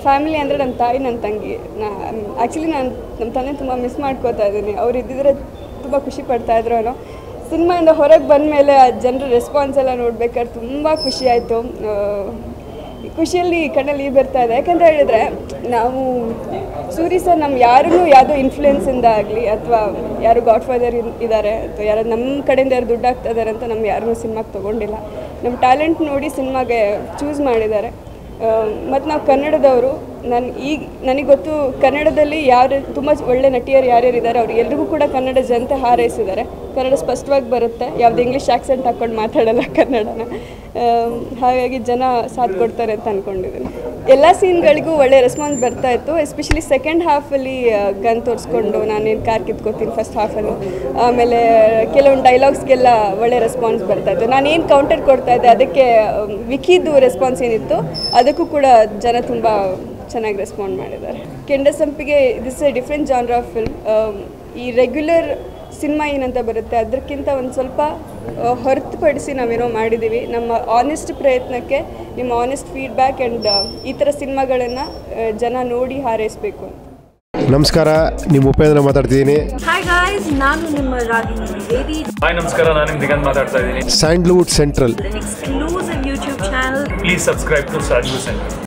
family ಅಂದರೆ ನನ್ನ ತಾಯಿ ನನ್ನ ತಂಗಿ ನಾ ಆ್ಯಕ್ಚುಲಿ ನಾನು ನಮ್ಮ ತಂದೆ ತುಂಬ ಮಿಸ್ ಮಾಡ್ಕೋತಾ ಇದ್ದೀನಿ ಅವ್ರು ಇದ್ದಿದ್ರೆ ತುಂಬ ಖುಷಿ ಪಡ್ತಾ ಇದ್ರು ಅನ್ನೋ ಸಿನಿಮಾಯಿಂದ ಹೊರಗೆ ಬಂದ ಮೇಲೆ ಆ ಜನರ ರೆಸ್ಪಾನ್ಸ್ ಎಲ್ಲ ನೋಡ್ಬೇಕಾದ್ರೆ ತುಂಬ ಖುಷಿ ಆಯಿತು ಖುಷಿಯಲ್ಲಿ ಕಣ್ಣಲ್ಲಿ ನೀರು ಬರ್ತಾ ಇದೆ ಯಾಕಂತ ಹೇಳಿದ್ರೆ ನಾವು ಸೂರಿ ಸರ್ ನಮ್ಮ ಯಾರೂ ಯಾವುದೋ ಇನ್ಫ್ಲೂಯೆನ್ಸಿಂದ ಆಗಲಿ ಅಥವಾ ಯಾರು ಗಾಡ್ ಫಾದರ್ ಇದ್ದಾರೆ ಅಥವಾ ಯಾರು ನಮ್ಮ ಕಡೆಯಿಂದ ಯಾರು ದುಡ್ಡು ಹಾಕ್ತಾ ಇದ್ದಾರೆ ಅಂತ ನಮ್ಮ ಯಾರನ್ನೂ ಸಿನಿಮಾಗೆ ತೊಗೊಂಡಿಲ್ಲ ನಮ್ಮ ಟ್ಯಾಲೆಂಟ್ ನೋಡಿ ಸಿನಿಮಾಗೆ ಚೂಸ್ ಮಾಡಿದ್ದಾರೆ ಮತ್ತು ನಾವು ಕನ್ನಡದವರು ನಾನು ಈಗ ನನಗೆ ಗೊತ್ತು ಕನ್ನಡದಲ್ಲಿ ಯಾರು ತುಂಬ ಒಳ್ಳೆ ನಟಿಯರು ಯಾರ್ಯಾರು ಇದ್ದಾರೆ ಅವ್ರು ಎಲ್ರಿಗೂ ಕೂಡ ಕನ್ನಡ ಜನತೆ ಹಾರೈಸಿದ್ದಾರೆ ಕನ್ನಡ ಸ್ಪಷ್ಟವಾಗಿ ಬರುತ್ತೆ ಯಾವ್ದು ಇಂಗ್ಲೀಷ್ ಆಕ್ಸೆಂಟ್ ಹಾಕ್ಕೊಂಡು ಮಾತಾಡಲ್ಲ ಕನ್ನಡನ ಆಮ್, ಹಾಗಾಗಿ ಜನ ಸಾಥ್ ಕೊಡ್ತಾರೆ ಅಂತ ಅಂದ್ಕೊಂಡಿದ್ದೀನಿ ಎಲ್ಲ ಸೀನ್ಗಳಿಗೂ ಒಳ್ಳೆ ರೆಸ್ಪಾನ್ಸ್ ಬರ್ತಾ ಇತ್ತು ಎಸ್ಪೆಷಲಿ ಸೆಕೆಂಡ್ ಹಾಫಲ್ಲಿ ಗನ್ ತೋರಿಸ್ಕೊಂಡು ನಾನೇನು ಕಾರ್ ಕಿತ್ಕೋತೀನಿ ಫಸ್ಟ್ ಹಾಫಲ್ಲಿ ಆಮೇಲೆ ಕೆಲವೊಂದು ಡೈಲಾಗ್ಸ್ಗೆಲ್ಲ ಒಳ್ಳೆ ರೆಸ್ಪಾನ್ಸ್ ಬರ್ತಾ ಇತ್ತು ನಾನೇನು ಕೌಂಟರ್ ಕೊಡ್ತಾ ಇದ್ದೆ ಅದಕ್ಕೆ ಆಮ್, ವಿಕಿದು ರೆಸ್ಪಾನ್ಸ್ ಏನಿತ್ತು ಅದಕ್ಕೂ ಕೂಡ ಜನ ತುಂಬ ಚೆನ್ನಾಗಿ ರೆಸ್ಪಾಂಡ್ ಮಾಡಿದ್ದಾರೆ Kendasampige this a different genre of film ಈ ರೆಗ್ಯುಲರ್ ಸಿನಿಮಾ ಏನಂತ ಬರುತ್ತೆ ಅದಕ್ಕಿಂತ ಒಂದು ಸ್ವಲ್ಪ ಆ, ಹೊರತುಪಡಿಸಿ ನಾವೇನೋ ಮಾಡಿದ್ದೀವಿ ನಮ್ಮ ಆನೆಸ್ಟ್ ಪ್ರಯತ್ನಕ್ಕೆ ನಿಮ್ಮ ಆನೆಸ್ಟ್ ಫೀಡ್ಬ್ಯಾಕ್ ಆ್ಯಂಡ್ ಈ ಥರ ಸಿನಿಮಾಗಳನ್ನು ಜನ ನೋಡಿ ಹಾರೈಸಬೇಕು ಅಂತ ನಮಸ್ಕಾರ ನಿಮ್ಮ ಉಪೇಂದ್ರ ಮಾತಾಡ್ತಿದ್ದೀನಿ ಹಾಯ್ ಗಾಯ್ಸ್ ನಾನು ನಿಮ್ಮ ರಾಗಿಣಿ ವೇದಿ ಹಾಯ್ ನಮಸ್ಕಾರ ನಾನು ನಿಮ್ ದಿಗಂತ್ ಮಾತಾಡ್ತಾ ಇದ್ದೀನಿ Sandalwood central exclusive YouTube channel please subscribe to ಸಾಜು ಸೆಂಟರ್